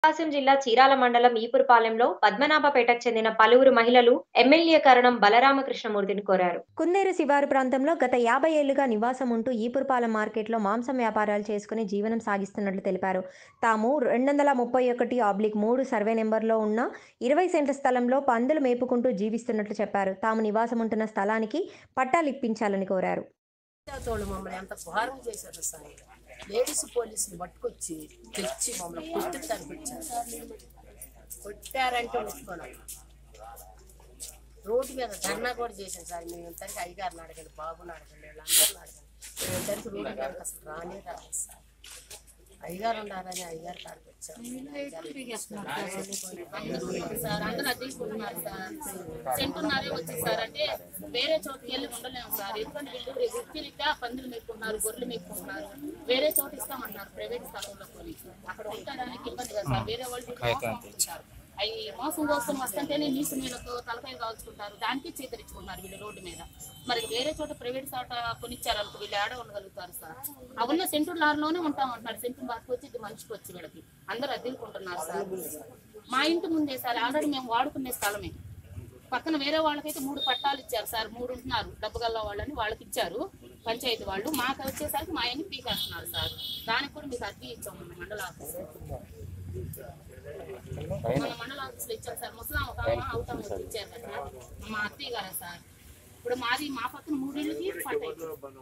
ప్రకాశం జిల్లా చీరాల మండలం ఈపురపాలెంలో పద్మనాభపేటకు చెందిన పలువురు మహిళలు ఎమ్మెల్యే కరణం బలరామకృష్ణమూర్తిని కోరారు కుందేరు శివారు ప్రాంతంలో గత యాభై ఏళ్లుగా నివాసం ఉంటూ ఈపురపాలెం మార్కెట్లో మాంసం వ్యాపారాలు చేసుకుని జీవనం సాగిస్తున్నట్లు తెలిపారు తాము రెండు వందల ముప్పై ఒకటి ఆబ్లిక్ మూడు సర్వే నెంబర్లో ఉన్న ఇరవై సెంట్ల స్థలంలో పందులు మేపుకుంటూ జీవిస్తున్నట్లు చెప్పారు తాము నివాసం ఉంటున్న స్థలానికి పట్టాలు ఇప్పించాలని కోరారు తోడు మమ్మల్ని ఎంత ఘోరం చేశారు సార్ లేడీస్ పోలీసులు పట్టుకొచ్చి తెచ్చి మమ్మల్ని కొట్టి తరిపించారు కొట్టారంటే ముట్టుకోను రోడ్డు మీద ధర్నా కూడా చేశాను సార్ మేము ఇంతరికి అయ్యగారిని అడగండి బాబుని అడగండి వీళ్ళందరిని అడగండి మేము ఇంతరికి రోడ్డు మీద అసలు రానే రాలేదు సార్ అయ్యగారు ఉన్నారని అయ్యగారు కాడికి వచ్చాము సార్ అందరూ అద్దెకుంటున్నారు సార్ సెంటున్నారే వచ్చి సార్ అంటే వేరే చోటుకి వెళ్ళి ఉండలేము సార్ ఎందుకంటే వీళ్ళు వృత్తిరీత్యా పందులు మేపుకున్నారు గొర్రెలు మేపుకుంటున్నారు వేరే చోటు ఇస్తామన్నారు ప్రైవేట్ స్థలంలో కొని అక్కడ ఉండడానికి ఇబ్బంది కదా సార్ వేరే వాళ్ళు వీళ్ళు మోసం పంపుతుంటారు. అవి మోసం కోసం వస్తుంటేనే నీసు నీళ్ళతో తలకాయ కాల్చుకుంటారు దానికి చీతరించుకుంటున్నారు వీళ్ళు రోడ్డు మీద మరి వేరే చోట ప్రైవేట్ చోట కొనిచ్చారనుకో వీళ్ళు ఏడ ఉండగలుగుతారు సార్ ఆ ఉన్న సెంటు లార్లోనే ఉంటామంటున్నారు సెంటు బాకి వచ్చి ఇది మనిషికి వచ్చి వీళ్ళకి అందరూ అద్దెలుకుంటున్నారు సార్ మా ఇంటి ముందే సార్ ఆల్రెడీ మేము వాడుకునే స్థలమే పక్కన వేరే వాళ్ళకైతే మూడు పట్టాలు ఇచ్చారు సార్ మూడు ఉంటున్నారు డబ్బుగల్ల వాళ్ళని వాళ్ళకి ఇచ్చారు పంచాయతీ వాళ్ళు మాకు వచ్చేసరికి మా ఆయన్ని పీకేస్తున్నారు సార్ దానికి కూడా మీకు అద్దె ఇచ్చాం మన మండల ఆఫీస్ మన మండల ఆఫీస్లో ఇచ్చాం సార్ ముసలాం ఒక అమ్మ అవుతాం వచ్చి ఇచ్చారు కదా మా అత్తయ్య గారా సార్ ఇప్పుడు మాది మా పక్కన మూడేళ్ళకి పట్టాయి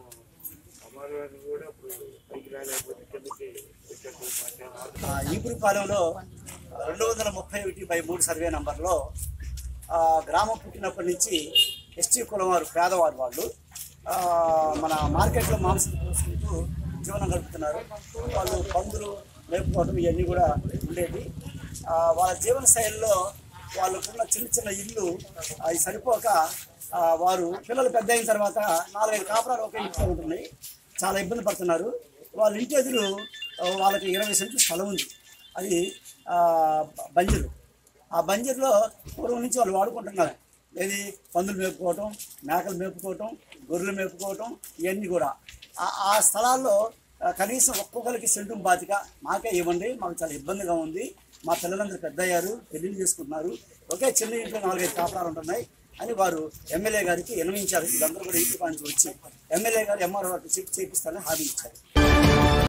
ఆ, ఈపురుపాలెంలో రెండు వందల ముప్పై ఒకటి బై మూడు సర్వే నంబర్లో ఆ, గ్రామం పుట్టినప్పటి నుంచి ఎస్టీ కులం వారు పేదవారు వాళ్ళు ఆ, మన మార్కెట్లో మాంసం పోసుకుంటూ జీవనం గడుపుతున్నారు వాళ్ళు పందులు మేపుకోవడం ఇవన్నీ కూడా ఉండేది ఆ, వాళ్ళ జీవన శైలిలో వాళ్ళకున్న చిన్న చిన్న ఇల్లు అవి సరిపోక ఆ, వారు పిల్లలు పెద్ద అయిన తర్వాత నాలుగైదు కాపురాలు ఒకే ఇంట్లో ఉంటున్నాయి చాలా ఇబ్బంది పడుతున్నారు వాళ్ళ ఇంటి ఎదురు ఆ, వాళ్ళకి ఇరవై సెంట్లు స్థలం ఉంది అది ఆ, బంజరు ఆ బంజరులో పూర్వం నుంచి వాళ్ళు వాడుకుంటున్నారు ఏది పందులు మేపుకోవటం మేకలు మేపుకోవటం గొర్రెలు మేపుకోవటం ఇవన్నీ కూడా ఆ- ఆ స్థలాల్లో ఆ, కనీసం ఒక్కొక్కరికి సెంటు బాతిక మాకే ఇవ్వండి మాకు చాలా ఇబ్బందిగా ఉంది మా పిల్లలందరూ పెద్ద అయ్యారు పెళ్లిళ్ళు చేసుకుంటున్నారు ఒకే చిన్న ఇంట్లో నాలుగైదు కాపురాలు ఉంటున్నాయి అని వారు ఎమ్మెల్యే గారికి విన్నవించారు వీళ్ళందరూ కూడా ఇంటి నుంచి వచ్చి ఎమ్మెల్యే గారు ఎంఆర్ఓ చెప్పి చేపిస్తారని హామీ ఇచ్చారు